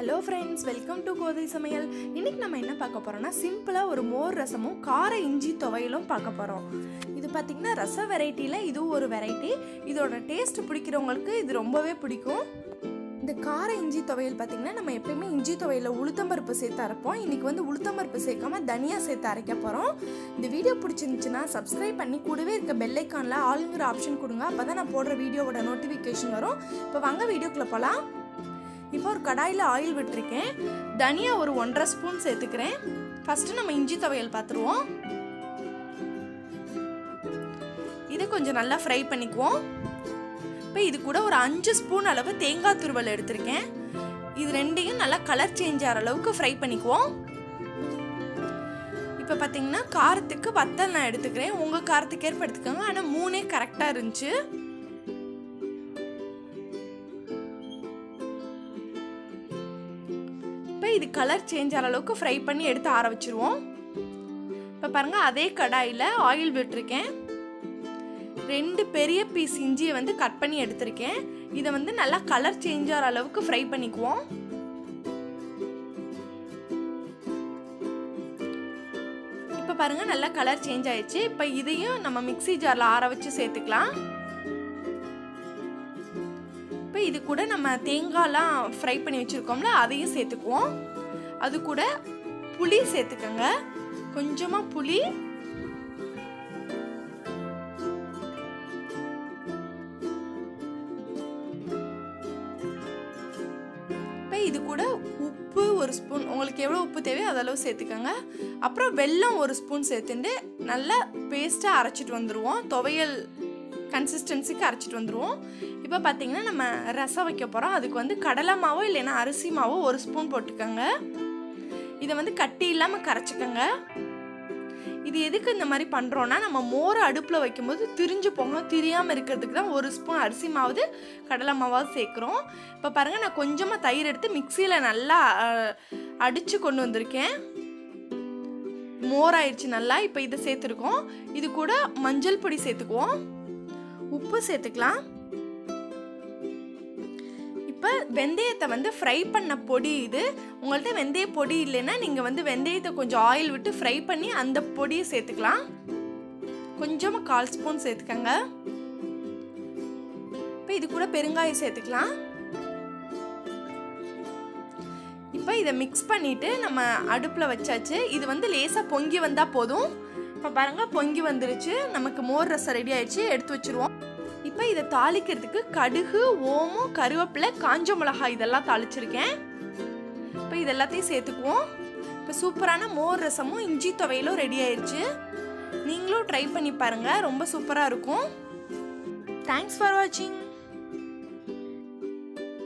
hello friends welcome to Kothai Samayal இன்னைக்கு நம்ம என்ன பார்க்க போறோம்னா சிம்பிளாக ஒரு மோர் ரசமும் கார இஞ்சி துவையலும் பார்க்க போகிறோம் இது பார்த்திங்கன்னா ரச வெரைட்டியில் இதுவும் ஒரு வெரைட்டி இதோட டேஸ்ட் பிடிக்கிறவங்களுக்கு இது ரொம்பவே பிடிக்கும் இந்த கார இஞ்சி துவையல் பார்த்திங்கன்னா நம்ம எப்பயுமே இஞ்சி துவையலில் உளுத்தம்பருப்பு சேர்த்து அரைப்போம் இன்றைக்கி வந்து உளுத்தம்பருப்பு சேர்க்காம தனியா சேர்த்து அரைக்க போகிறோம் இந்த வீடியோ பிடிச்சிருந்துச்சுன்னா சப்ஸ்கிரைப் பண்ணி கூடவே இருக்க பெல்லைக்கானில் ஆளுங்கிற ஆப்ஷன் கொடுங்க அப்போ தான் நான் போடுற வீடியோவோட நோட்டிஃபிகேஷன் வரும் இப்போ வாங்க வீடியோக்குள்ளே போகலாம் இப்போ ஒரு கடாயில் ஆயில் விட்டுருக்கேன் தனியா ஒரு ஒன்றரை ஸ்பூன் சேர்த்துக்கிறேன் ஃபஸ்ட்டு நம்ம இஞ்சி துவையல் பார்த்துருவோம் இதை கொஞ்சம் நல்லா ஃப்ரை பண்ணிக்குவோம் இப்போ இது கூட ஒரு அஞ்சு ஸ்பூன் அளவு தேங்காய் துருவல் எடுத்திருக்கேன் இது ரெண்டையும் நல்லா கலர் சேஞ்ச் ஆகிற அளவுக்கு ஃப்ரை பண்ணிக்குவோம் இப்போ பார்த்தீங்கன்னா காரத்துக்கு வத்தல் நான் எடுத்துக்கிறேன் உங்கள் காரத்துக்கு ஏற்ப எடுத்துக்கோங்க ஆனால் மூணே கரெக்டாக இருந்துச்சு இப்போ இது கலர் சேஞ்ச் ஆகிற அளவுக்கு ஃப்ரை பண்ணி எடுத்து ஆற வச்சுருவோம் இப்போ பாருங்கள் அதே கடாயில் ஆயில் விட்டுருக்கேன் ரெண்டு பெரிய பீஸ் இஞ்சியை வந்து கட் பண்ணி எடுத்திருக்கேன் இதை வந்து நல்லா கலர் சேஞ்ச் ஆகிற அளவுக்கு ஃப்ரை பண்ணிக்குவோம் இப்போ பாருங்கள் நல்லா கலர் சேஞ்ச் ஆயிடுச்சு இப்போ இதையும் நம்ம மிக்சி ஜாரில் ஆற வச்சு சேர்த்துக்கலாம் இப்போ இது கூட நம்ம தேங்காய்லாம் ஃப்ரை பண்ணி வச்சுருக்கோம்ல அதையும் சேர்த்துக்குவோம் அது கூட புளி சேர்த்துக்கோங்க கொஞ்சமாக புளி இப்போ இது கூட உப்பு ஒரு ஸ்பூன் உங்களுக்கு எவ்வளோ உப்பு தேவையோ அதளவு சேர்த்துக்கோங்க அப்புறம் வெல்லம் ஒரு ஸ்பூன் சேர்த்துட்டு நல்லா பேஸ்ட்டாக அரைச்சிட்டு வந்துடுவோம் துவையல் கன்சிஸ்டன்சிக்கு அரைச்சிட்டு வந்துடுவோம் இப்போ பார்த்தீங்கன்னா நம்ம ரசம் வைக்க போகிறோம் அதுக்கு வந்து கடலை மாவோ இல்லைன்னா அரிசி மாவோ ஒரு ஸ்பூன் போட்டுக்கோங்க இதை வந்து கட்டி இல்லாமல் கரைச்சிக்கோங்க இது எதுக்கு இந்த மாதிரி பண்ணுறோன்னா நம்ம மோரை அடுப்பில் வைக்கும்போது திரிஞ்சு போகணும் திரியாமல் இருக்கிறதுக்கு தான் ஒரு ஸ்பூன் அரிசி மாவது கடலை மாவாவது சேர்க்குறோம் இப்போ பாருங்கள் நான் கொஞ்சமாக தயிர் எடுத்து மிக்சியில் நல்லா அடித்து கொண்டு வந்திருக்கேன் மோர் ஆயிடுச்சு நல்லா இப்போ இதை சேர்த்துருக்கோம் இது கூட மஞ்சள் பொடி சேர்த்துக்குவோம் உப்பு சேர்த்துக்கலாம் இப்போ வெந்தயத்தை வந்து ஃப்ரை பண்ண பொடி இது உங்கள்கிட்ட வெந்தய பொடி இல்லைன்னா நீங்கள் வந்து வெந்தயத்தை கொஞ்சம் ஆயில் விட்டு ஃப்ரை பண்ணி அந்த பொடியை சேர்த்துக்கலாம் கொஞ்சமாக கால் ஸ்பூன் சேர்த்துக்கங்க இப்போ இது கூட பெருங்காயம் சேர்த்துக்கலாம் இப்போ இதை மிக்ஸ் பண்ணிவிட்டு நம்ம அடுப்பில் வச்சாச்சு இது வந்து லேசாக பொங்கி வந்தால் போதும் இப்போ பாருங்கள் பொங்கி வந்துருச்சு நமக்கு மோர் ரசம் ரெடி ஆயிடுச்சு எடுத்து வச்சுருவோம் இப்போ இதை தாளிக்கிறதுக்கு கடுகு ஓமம் கருவேப்பிலை காஞ்ச மிளகாய் இதெல்லாம் தாளிச்சிருக்கேன் இப்போ இது எல்லாத்தையும் சேர்த்துக்குவோம் இப்போ சூப்பரான மோர் ரசமும் இஞ்சி துவையிலும் ரெடி ஆயிடுச்சு நீங்களும் ட்ரை பண்ணி பாருங்கள் ரொம்ப சூப்பராக இருக்கும் தேங்க்ஸ் ஃபார் வாட்சிங்